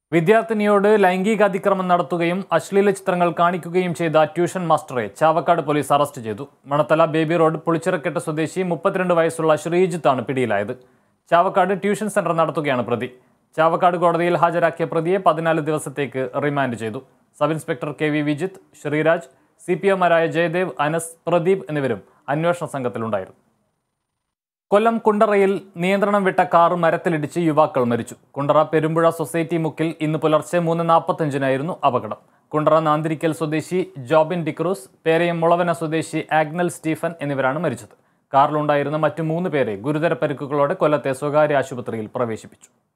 വിദ്യാർത്ഥിനിയോട് ലൈംഗിക അതിക്രമം നടത്തുകയും അശ്ലീല ചിത്രങ്ങൾ കാണിക്കുകയും ചെയ്ത ട്യൂഷൻ മാസ്റ്ററെ ചാവക്കാട് പോലീസ് അറസ്റ്റ് ചെയ്തു മണത്തല ബേബി റോഡ് പുളിച്ചിറക്കെട്ട് സ്വദേശി മുപ്പത്തിരണ്ട് വയസ്സുള്ള ശ്രീജിത്താണ് പിടിയിലായത് ചാവക്കാട് ട്യൂഷൻ സെന്റർ നടത്തുകയാണ് പ്രതി ചാവക്കാട് കോടതിയിൽ ഹാജരാക്കിയ പ്രതിയെ പതിനാല് ദിവസത്തേക്ക് റിമാൻഡ് ചെയ്തു sub inspector K V Vijith Sreeraj C P എമാരായ ജയദേവ് അനസ് പ്രദീപ് എന്നിവരും അന്വേഷണ സംഘത്തിലുണ്ടായിരുന്നു കൊല്ലം കുണ്ടറയിൽ നിയന്ത്രണം വിട്ട കാർ മരത്തിലിടിച്ച് യുവാക്കൾ മരിച്ചു കുണ്ടറ പെരുമ്പുഴ സൊസൈറ്റി മുക്കിൽ ഇന്ന് പുലർച്ചെ മൂന്ന് നാൽപ്പത്തഞ്ചിനായിരുന്നു അപകടം കുണ്ടറ നാന്തിരിക്കൽ സ്വദേശി ജോബിൻ ഡിക്രൂസ് പേരയം മുളവന സ്വദേശി ആഗ്നൽ സ്റ്റീഫൻ എന്നിവരാണ് മരിച്ചത് കാറിലുണ്ടായിരുന്ന മറ്റു മൂന്ന് പേരെ ഗുരുതര പരിക്കുകളോടെ കൊല്ലത്തെ സ്വകാര്യ ആശുപത്രിയിൽ പ്രവേശിപ്പിച്ചു